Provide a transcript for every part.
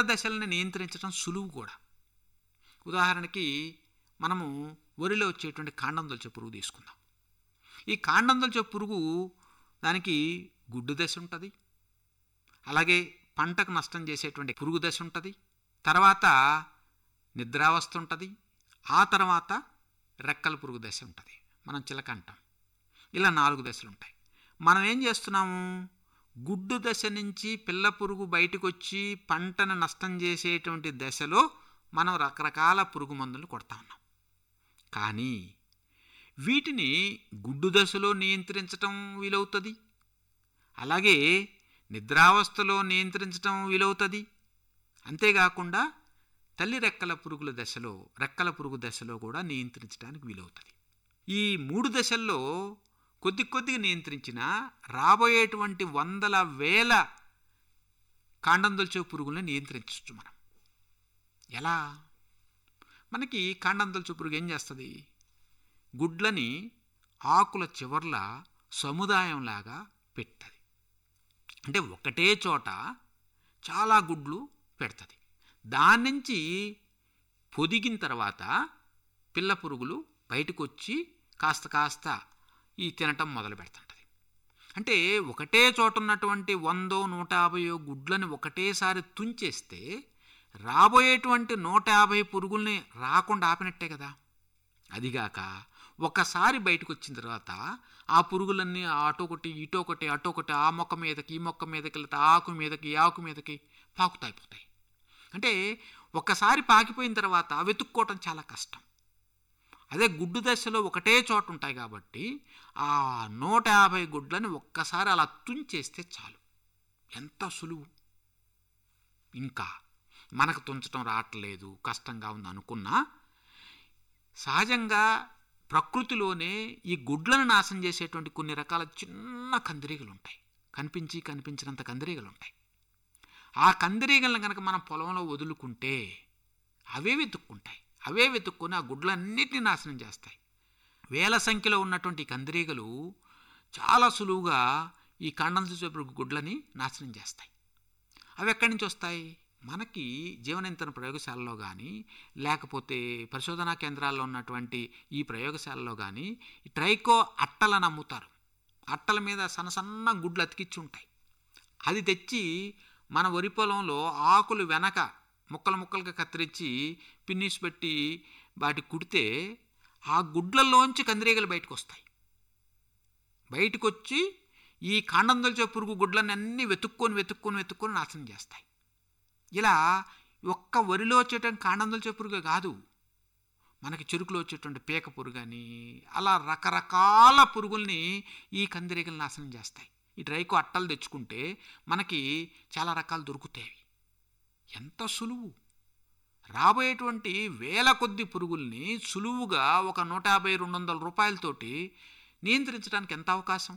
దశలను నియంత్రించడం సులువు కూడా ఉదాహరణకి మనము వరిలో వచ్చేటువంటి కాండం దొల్చే పురుగు తీసుకుందాం ఈ కాండం దొల్చే పురుగు దానికి గుడ్డు దశ ఉంటుంది అలాగే పంటకు నష్టం చేసేటువంటి పురుగు దశ ఉంటుంది తర్వాత నిద్రావస్థ ఉంటుంది ఆ తర్వాత రెక్కల పురుగు దశ ఉంటుంది మనం చిలక అంటాం ఇలా నాలుగు దశలు ఉంటాయి మనం ఏం చేస్తున్నాము గుడ్డు దశ నుంచి పిల్ల పురుగు బయటకు వచ్చి పంటను నష్టం చేసేటువంటి దశలో మనం రకరకాల పురుగు మందులు కొడతా ఉన్నాం కానీ వీటిని గుడ్డు దశలో నియంత్రించటం వీలవుతుంది అలాగే నిద్రావస్థలో నియంత్రించటం వీలవుతుంది అంతేకాకుండా తల్లి రెక్కల పురుగుల దశలో రెక్కల పురుగు దశలో కూడా నియంత్రించడానికి వీలవుతుంది ఈ మూడు దశల్లో కొద్ది కొద్దిగా నియంత్రించిన రాబోయేటువంటి వందల వేల కాండం దొల్చే పురుగులను నియంత్రించవచ్చు మనం ఎలా మనకి కాండం దొల్చే పురుగు ఏం చేస్తుంది గుడ్లని ఆకుల చివర్ల సముదాయంలాగా పెడుతుంది అంటే ఒకటే చోట చాలా గుడ్లు పెడుతుంది దాని నుంచి పొదిగిన తర్వాత పిల్ల పురుగులు బయటకు వచ్చి కాస్త కాస్త ఈ తినటం మొదలు పెడుతుంటుంది అంటే ఒకటే చోట ఉన్నటువంటి వందో నూట యాభయో గుడ్లని ఒకటేసారి తుంచేస్తే రాబోయేటువంటి నూట యాభై పురుగుల్ని రాకుండా ఆపినట్టే కదా అదిగాక ఒకసారి బయటకు వచ్చిన తర్వాత ఆ పురుగులన్నీ అటొకటి ఇటొకటి అటొకటి ఆ మొక్క మీదకి ఈ మొక్క మీదకి వెళ్తే ఆకు మీదకి ఈ ఆకు మీదకి పాకుతాయిపోతాయి అంటే ఒక్కసారి పాకిపోయిన తర్వాత వెతుక్కోవటం చాలా కష్టం అదే గుడ్డు దశలో ఒకటే చోట ఉంటాయి కాబట్టి ఆ నూట యాభై గుడ్లని ఒక్కసారి అలా తుంచేస్తే చాలు ఎంత సులువు ఇంకా మనకు తుంచడం రావట్లేదు కష్టంగా ఉంది అనుకున్నా సహజంగా ప్రకృతిలోనే ఈ గుడ్లను నాశనం చేసేటువంటి కొన్ని రకాల చిన్న కందిరీగలు ఉంటాయి కనిపించి కనిపించినంత కందిరీగలు ఉంటాయి ఆ కందిరీగలను కనుక మనం పొలంలో వదులుకుంటే అవే వెతుక్కుంటాయి అవే వెతుక్కొని ఆ గుడ్లన్నిటిని నాశనం చేస్తాయి వేల సంఖ్యలో ఉన్నటువంటి కందిరీగలు చాలా సులువుగా ఈ కాండం చూసే గుడ్లని నాశనం చేస్తాయి అవి ఎక్కడి నుంచి వస్తాయి మనకి జీవనింతన ప్రయోగశాలలో కానీ లేకపోతే పరిశోధనా కేంద్రాల్లో ఉన్నటువంటి ఈ ప్రయోగశాలలో కానీ ఈ ట్రైకో అట్టలను అమ్ముతారు అట్టల మీద సన్న సన్న గుడ్లు అతికిచ్చి ఉంటాయి అది తెచ్చి మన వరి పొలంలో ఆకులు వెనక ముక్కలు ముక్కలుగా కత్తిరించి పిన్నిస్ పెట్టి వాటి కుడితే ఆ గుడ్లలోంచి కందిరీగలు బయటకు వస్తాయి బయటకు వచ్చి ఈ కాండం దొలిచే పురుగు గుడ్లన్నీ అన్నీ వెతుక్కొని వెతుక్కొని వెతుక్కొని నాశనం చేస్తాయి ఇలా ఒక్క వరిలో వచ్చేటువంటి కాండం దొలిచే పురుగే కాదు మనకి చెరుకులో వచ్చేటువంటి పీక పురుగు అని అలా రకరకాల పురుగుల్ని ఈ కందిరీగలు నాశనం చేస్తాయి ఈ డ్రైకో అట్టలు తెచ్చుకుంటే మనకి చాలా రకాలు దొరుకుతాయి ఎంత సులువు రాబోయేటువంటి వేల కొద్ది పురుగుల్ని సులువుగా ఒక నూట యాభై రెండు వందల రూపాయలతోటి నియంత్రించడానికి ఎంత అవకాశం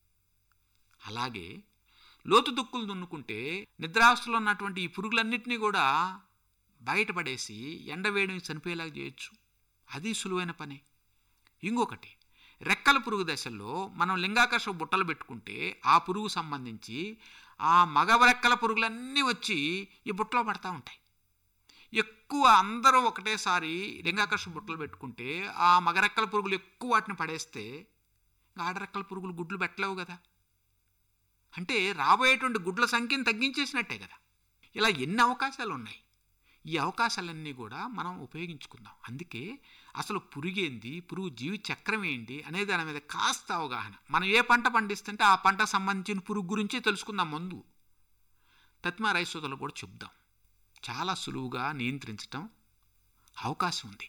అలాగే లోతు దుక్కులు దున్నుకుంటే నిద్రావస్థలో ఉన్నటువంటి ఈ పురుగులన్నింటినీ కూడా బయటపడేసి ఎండవేడిని చనిపోయేలాగా చేయొచ్చు అది సులువైన పని ఇంకొకటి రెక్కల పురుగు దశల్లో మనం లింగాకర్ష బుట్టలు పెట్టుకుంటే ఆ పురుగు సంబంధించి ఆ మగ రెక్కల పురుగులన్నీ వచ్చి ఈ బుట్టలో పడతా ఉంటాయి ఎక్కువ అందరూ ఒకటేసారి లింగాకర్ష బుట్టలు పెట్టుకుంటే ఆ మగ రెక్కల పురుగులు ఎక్కువ వాటిని పడేస్తే ఆడరెక్కల పురుగులు గుడ్లు పెట్టలేవు కదా అంటే రాబోయేటువంటి గుడ్ల సంఖ్యను తగ్గించేసినట్టే కదా ఇలా ఎన్ని అవకాశాలు ఉన్నాయి ఈ అవకాశాలన్నీ కూడా మనం ఉపయోగించుకుందాం అందుకే అసలు పురుగేంది పురుగు జీవి చక్రం ఏంటి అనే దాని మీద కాస్త అవగాహన మనం ఏ పంట పండిస్తుంటే ఆ పంటకు సంబంధించిన పురుగు గురించి తెలుసుకుందాం ముందు తత్మా రైతులు కూడా చెప్దాం చాలా సులువుగా నియంత్రించటం అవకాశం ఉంది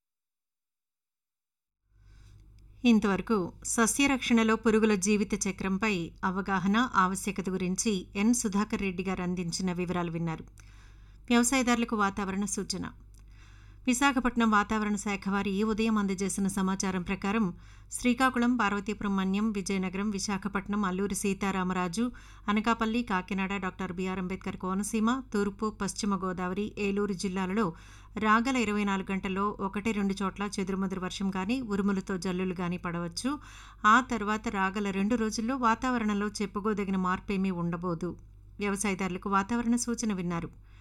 ఇంతవరకు సస్యరక్షణలో పురుగుల జీవిత చక్రంపై అవగాహన ఆవశ్యకత గురించి ఎన్ సుధాకర్ రెడ్డి గారు అందించిన వివరాలు విన్నారు వ్యవసాయదారులకు వాతావరణ సూచన విశాఖపట్నం వాతావరణ శాఖ వారి ఈ ఉదయం అందజేసిన సమాచారం ప్రకారం శ్రీకాకుళం పార్వతీపురం మన్యం విజయనగరం విశాఖపట్నం అల్లూరి సీతారామరాజు అనకాపల్లి కాకినాడ డాక్టర్ బిఆర్ అంబేద్కర్ కోనసీమ తూర్పు పశ్చిమ గోదావరి ఏలూరు జిల్లాలలో రాగల ఇరవై నాలుగు గంటల్లో ఒకటి రెండు చోట్ల చెదురుమదురు వర్షం కానీ ఉరుములతో జల్లులు కానీ పడవచ్చు ఆ తర్వాత రాగల రెండు రోజుల్లో వాతావరణంలో చెప్పుకోదగిన మార్పేమీ ఉండబోదు వ్యవసాయదారులకు వాతావరణ సూచన విన్నారు